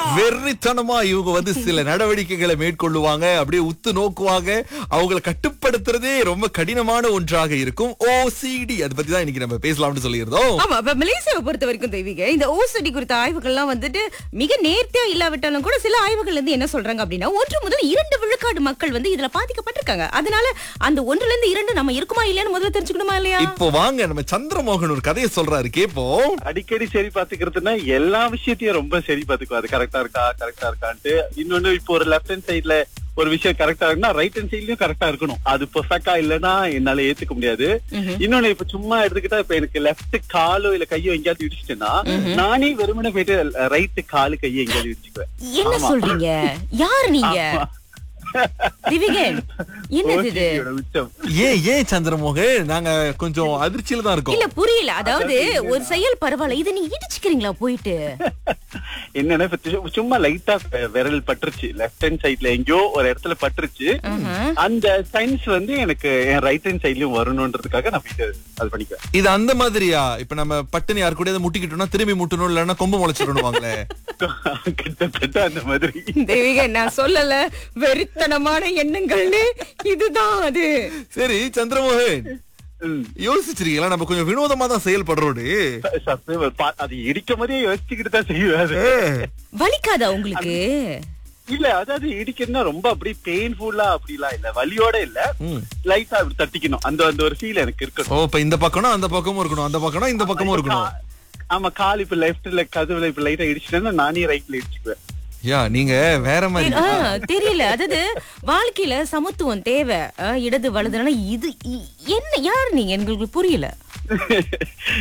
வெறித்தனமா இவங்க வந்து சில நடவடிக்கைகளை மேற்கொள்ளுவாங்க அப்படியே உத்து நோக்குவாங்க அவங்களை கட்டுப்படுத்துறதே ரொம்ப கடினமான ஒன்றாக இருக்கும் ஓசிடி அதை பத்தி தான் இன்னைக்கு நம்ம பேசலாம்னு சொல்லியிருந்தோம் ஆமா இப்ப மலேசியாவை பொறுத்த வரைக்கும் தெய்வீக இந்த ஓசடி குறித்த ஆய்வுகள்லாம் வந்துட்டு மிக நேர்த்தியா இல்லாவிட்டாலும் கூட சில ஆய்வுகள் வந்து என்ன சொல்றாங்க அப்படின்னா ஒன்று முதல் இரண்டு விழுக்காடு மக்கள் வந்து இதுல பாதிக்கப்பட்டிருக்காங்க அதனால அந்த ஒன்றுல இருந்து இரண்டு நம்ம இருக்குமா இல்லையான்னு முதல்ல தெரிஞ்சுக்கணுமா இல்லையா இப்போ வாங்க நம்ம சந்திரமோகன் ஒரு கதையை சொல்றாரு கேப்போம் அடிக்கடி சரி பாத்துக்கிறதுனா எல்லா விஷயத்தையும் ரொம்ப சரி பாத்துக்குவா அது கரெக்டா இருக்கா கரெக்டா இருக்கான்ட்டு இன்னொன்னு இப்போ ஒரு லெஃப்ட் ஹேண்ட் சைடுல ஒரு விஷயம் கரெக்டா இருக்குன்னா ரைட் ஹேண்ட் சைட்லயும் கரெக்டா இருக்கணும் அது பெர்ஃபெக்டா இல்லைன்னா என்னால ஏத்துக்க முடியாது இன்னொன்னு இப்ப சும்மா எடுத்துக்கிட்டா இப்ப எனக்கு லெஃப்ட் காலோ இல்ல கையோ எங்கேயாவது இடிச்சிட்டேன்னா நானே வெறுமனே போயிட்டு ரைட் காலு கையை எங்கேயாவது இடிச்சுக்குவேன் என்ன சொல்றீங்க யாரு நீங்க திவிகன் என்னது இது OCD யோட உச்சம் ஏன் ஏன் சந்திரமோகன் நாங்க கொஞ்சம் அதிர்ச்சியில தான் இருக்கோம் இல்ல புரியல அதாவது ஒரு செயல் பரவாயில்ல இதை நீங்க இடிச்சுக்கிறீங்களா போயிட்டு என்னன்னா இப்ப சு- சும்மா லைட்டா விரல் பட்டுருச்சு லெஃப்ட் ஹேண்ட் சைட்ல எங்கேயோ ஒரு இடத்துல பட்டுருச்சு அந்த சயின்ஸ் வந்து எனக்கு என் ரைட் ஹேண்ட் சைட்லயும் வரணும்ன்றதுக்காக நான் போயிட்டு அது பண்ணிக்குவேன் இது அந்த மாதிரியா இப்ப நம்ம பட்டுன்னு யாரு கூட முட்டிக்கிட்டோம்னா திரும்பி முட்டணும் இல்லன்னா கொம்பு முளைச்சிடணுவாங்களே கிட்டத்தட்ட அந்த மாதிரி தெய்வீக நான் சொல்லல வெறித்தனமான எண்ணங்கள்னு இதுதான் அது சரி சந்திரமோகன் ம். யோசிச்சிருக்கீங்களா நம்ம கொஞ்சம் வினோதமா தான் செயல்படுறோடு சத்தியமா, பா- அது இடிக்கும் போதே யோசிச்சுக்கிட்டு தான் செய்வேன் அது. வலிக்காதா உங்களுக்கு இல்ல அதாவது இடிக்கணும்னா ரொம்ப அப்படி பெயின்ஃபுல்லா அப்படிலாம் இல்ல வலியோட இல்ல ம். லைட்டா அப்படி தட்டிக்கணும் அந்த அந்த ஒரு ஃபீல் எனக்கு இருக்கணும் ஓ இப்ப இந்த பக்கம்னா அந்த பக்கமும் இருக்கணும் அந்த பக்கம்னா இந்த பக்கமும் இருக்கணும் கா- ஆமா கால் இப்ப லெஃப்ட்ல கதவுல இப்ப லைட்டா இடிச்சுட்டேன்னா நானே ரைட்ல இடிச்சுக்குவேன் யா நீங்க வேற மாதிரி ஆ, தெரியல அதாவது வாழ்க்கையில சமத்துவம் தேவை ஆ, இடது வலதுனா இது இ- என்ன யார் நீங்க எங்களுக்கு புரியல